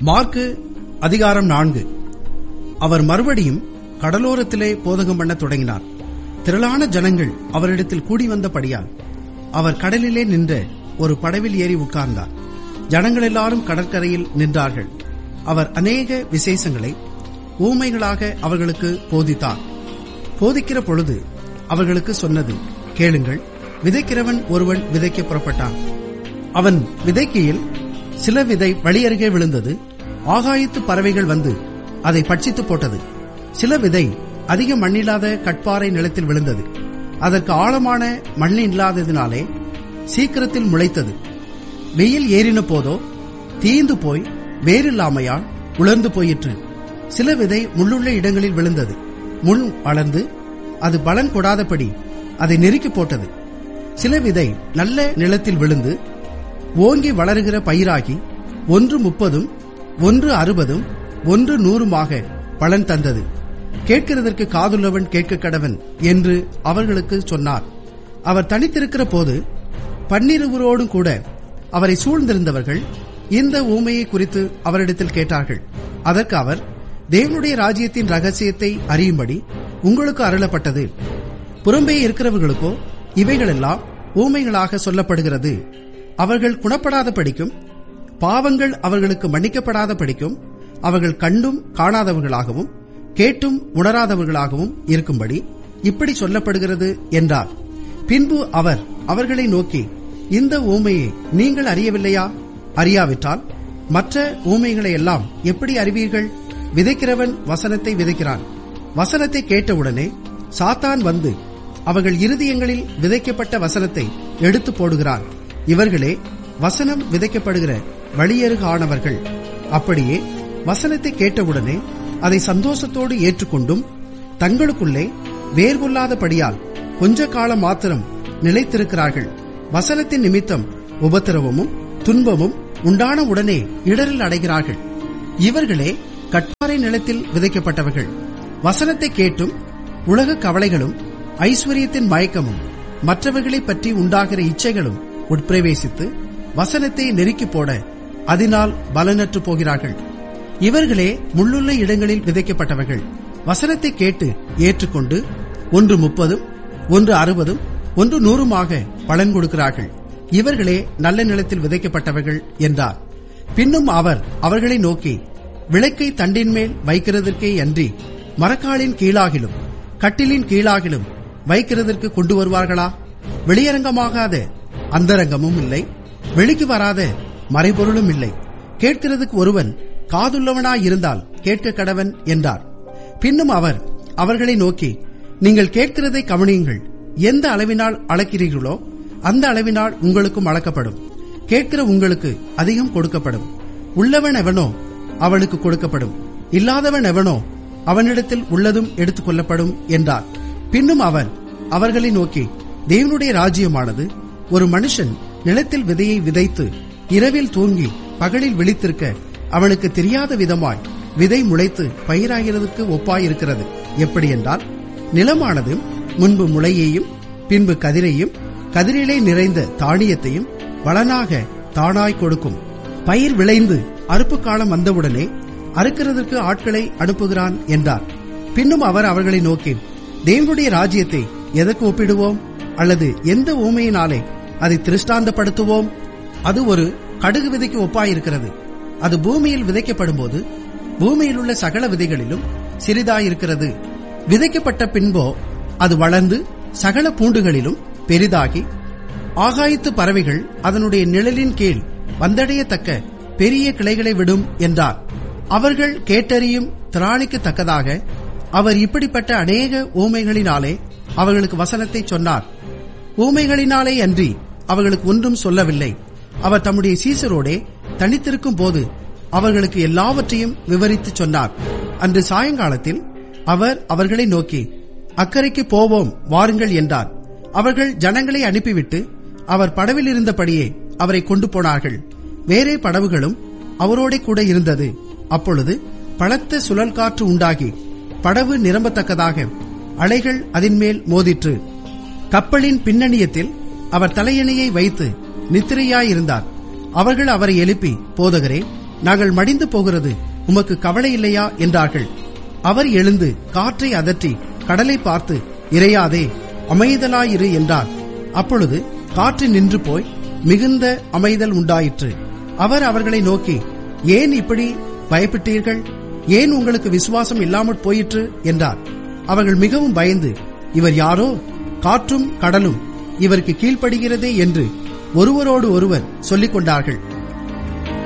mark அதிகாரம் நான்கு அவர் மறுபடியும் கடலோரத்திலே போதகம் பண்ண தொடங்கினார் திரளான ஜனங்கள் அவரிடத்தில் கூடி வந்தபடியால் அவர் கடலிலே நின்ற ஒரு படவில் ஏறி உட்கார்ந்தார் ஜனங்கள் எல்லாரும் கடற்கரையில் நின்றார்கள் அவர் அநேக விசேஷங்களை ஊமைகளாக அவர்களுக்கு போதித்தார் போதிக்கிற பொழுது அவர்களுக்கு சொன்னது கேளுங்கள் விதைக்கிறவன் ஒருவன் விதைக்க புறப்பட்டான் அவன் விதைக்கையில் சில விதை வழியருகே விழுந்தது ஆகாயத்து பறவைகள் வந்து அதை பட்சித்து போட்டது சில விதை அதிக மண்ணில்லாத கட்பாறை நிலத்தில் விழுந்தது அதற்கு ஆழமான மண் இல்லாததினாலே சீக்கிரத்தில் முளைத்தது வெயில் ஏறின போதோ தீந்து போய் வேறில்லாமையால் உலர்ந்து போயிற்று சில விதை முள்ளுள்ள இடங்களில் விழுந்தது முள் வளர்ந்து அது பலன் கொடாதபடி அதை நெருக்கி போட்டது சில விதை நல்ல நிலத்தில் விழுந்து ஓங்கி வளருகிற பயிராகி ஒன்று முப்பதும் ஒன்று அறுபதும் ஒன்று நூறுமாக பலன் தந்தது கேட்கிறதற்கு காதுள்ளவன் கேட்க கடவன் என்று அவர்களுக்கு சொன்னார் அவர் தனித்திருக்கிற போது பன்னிருவரோடும் கூட அவரை சூழ்ந்திருந்தவர்கள் இந்த ஊமையை குறித்து அவரிடத்தில் கேட்டார்கள் அதற்கு அவர் தேவனுடைய ராஜ்யத்தின் ரகசியத்தை அறியும்படி உங்களுக்கு அருளப்பட்டது புறம்பே இருக்கிறவர்களுக்கோ இவைகளெல்லாம் ஊமைகளாக சொல்லப்படுகிறது அவர்கள் குணப்படாத படிக்கும் பாவங்கள் அவர்களுக்கு மன்னிக்கப்படாத படிக்கும் அவர்கள் கண்டும் காணாதவர்களாகவும் கேட்டும் உணராதவர்களாகவும் இருக்கும்படி இப்படி சொல்லப்படுகிறது என்றார் பின்பு அவர் அவர்களை நோக்கி இந்த ஊமையை நீங்கள் அறியவில்லையா அறியாவிட்டால் மற்ற ஊமைகளை எல்லாம் எப்படி அறிவீர்கள் விதைக்கிறவன் வசனத்தை விதைக்கிறான் வசனத்தை கேட்டவுடனே சாத்தான் வந்து அவர்கள் இருதயங்களில் விதைக்கப்பட்ட வசனத்தை எடுத்து போடுகிறான் இவர்களே வசனம் விதைக்கப்படுகிற வழியருக ஆனவர்கள் அப்படியே வசனத்தை கேட்டவுடனே அதை சந்தோஷத்தோடு ஏற்றுக்கொண்டும் தங்களுக்குள்ளே வேர்கொள்ளாதபடியால் கொஞ்ச காலம் மாத்திரம் நிலைத்திருக்கிறார்கள் வசனத்தின் நிமித்தம் உபத்திரவமும் துன்பமும் உண்டான உடனே இடரில் அடைகிறார்கள் இவர்களே கட்பாறை நிலத்தில் விதைக்கப்பட்டவர்கள் வசனத்தை கேட்டும் உலக கவலைகளும் ஐஸ்வர்யத்தின் மயக்கமும் மற்றவர்களைப் பற்றி உண்டாகிற இச்சைகளும் உட்பிரவேசித்து வசனத்தை நெருக்கி போட அதனால் பலனற்று போகிறார்கள் இவர்களே முள்ளுள்ள இடங்களில் விதைக்கப்பட்டவர்கள் வசனத்தை கேட்டு ஏற்றுக்கொண்டு ஒன்று முப்பதும் ஒன்று அறுபதும் ஒன்று நூறுமாக பலன் கொடுக்கிறார்கள் இவர்களே நல்ல நிலத்தில் விதைக்கப்பட்டவர்கள் என்றார் பின்னும் அவர் அவர்களை நோக்கி விளக்கை தண்டின் மேல் வைக்கிறதற்கே அன்றி மரக்காலின் கீழாகிலும் கட்டிலின் கீழாகிலும் வைக்கிறதற்கு கொண்டு வருவார்களா வெளியரங்கமாகாத அந்தரங்கமும் இல்லை வெளிக்கு வராத மறைபொருளும் இல்லை கேட்கிறதுக்கு ஒருவன் காதுள்ளவனாயிருந்தால் கேட்க கடவன் என்றார் பின்னும் அவர் அவர்களை நோக்கி நீங்கள் கேட்கிறதை கவனியுங்கள் எந்த அளவினால் அளக்கிறீர்களோ அந்த அளவினால் உங்களுக்கும் அளக்கப்படும் கேட்கிற உங்களுக்கு அதிகம் கொடுக்கப்படும் உள்ளவன் எவனோ அவனுக்கு கொடுக்கப்படும் இல்லாதவன் எவனோ அவனிடத்தில் உள்ளதும் எடுத்துக் கொள்ளப்படும் என்றார் பின்னும் அவர் அவர்களை நோக்கி தேவனுடைய ராஜ்யமானது ஒரு மனுஷன் நிலத்தில் விதையை விதைத்து இரவில் தூங்கி பகலில் விழித்திருக்க அவனுக்கு தெரியாத விதமாய் விதை முளைத்து பயிராகிறதுக்கு ஒப்பாயிருக்கிறது எப்படி என்றால் நிலமானது முன்பு முளையையும் பின்பு கதிரையும் கதிரிலே நிறைந்த தானியத்தையும் வளனாக தானாய் கொடுக்கும் பயிர் விளைந்து அறுப்பு காலம் வந்தவுடனே அறுக்கிறதற்கு ஆட்களை அனுப்புகிறான் என்றார் பின்னும் அவர் அவர்களை நோக்கி தேவனுடைய ராஜ்யத்தை எதற்கு ஒப்பிடுவோம் அல்லது எந்த ஊமையினாலே அதை திருஷ்டாந்தப்படுத்துவோம் அது ஒரு கடுகு விதைக்கு ஒப்பாயிருக்கிறது அது பூமியில் விதைக்கப்படும் போது பூமியில் உள்ள சகல விதைகளிலும் சிறிதாயிருக்கிறது விதைக்கப்பட்ட பின்போ அது வளர்ந்து சகல பூண்டுகளிலும் பெரிதாகி ஆகாயத்து பறவைகள் அதனுடைய நிழலின் கீழ் வந்தடையத்தக்க பெரிய கிளைகளை விடும் என்றார் அவர்கள் கேட்டறியும் திராணிக்கு தக்கதாக அவர் இப்படிப்பட்ட அநேக ஊமைகளினாலே அவர்களுக்கு வசனத்தை சொன்னார் ஊமைகளினாலே அன்றி அவர்களுக்கு ஒன்றும் சொல்லவில்லை அவர் தம்முடைய சீசரோடே தனித்திருக்கும் போது அவர்களுக்கு எல்லாவற்றையும் விவரித்து சொன்னார் அன்று சாயங்காலத்தில் அவர் அவர்களை நோக்கி அக்கறைக்கு போவோம் வாருங்கள் என்றார் அவர்கள் ஜனங்களை அனுப்பிவிட்டு அவர் படவில் இருந்தபடியே அவரை கொண்டு போனார்கள் வேறே படவுகளும் அவரோட கூட இருந்தது அப்பொழுது பலத்த சுழல் காற்று உண்டாகி படவு நிரம்பத்தக்கதாக அலைகள் அதன்மேல் மோதிற்று கப்பலின் பின்னணியத்தில் அவர் தலையணையை வைத்து நித்திரையாயிருந்தார் அவர்கள் அவரை எழுப்பி போதகரே நாங்கள் மடிந்து போகிறது உமக்கு கவலை இல்லையா என்றார்கள் அவர் எழுந்து காற்றை அதற்றி கடலை பார்த்து இறையாதே அமைதலாயிரு என்றார் அப்பொழுது காற்று நின்று போய் மிகுந்த அமைதல் உண்டாயிற்று அவர் அவர்களை நோக்கி ஏன் இப்படி பயப்பட்டீர்கள் ஏன் உங்களுக்கு விசுவாசம் இல்லாமற் போயிற்று என்றார் அவர்கள் மிகவும் பயந்து இவர் யாரோ காற்றும் கடலும் இவருக்கு கீழ்ப்படுகிறதே என்று ஒருவரோடு ஒருவர் சொல்லிக் கொண்டார்கள்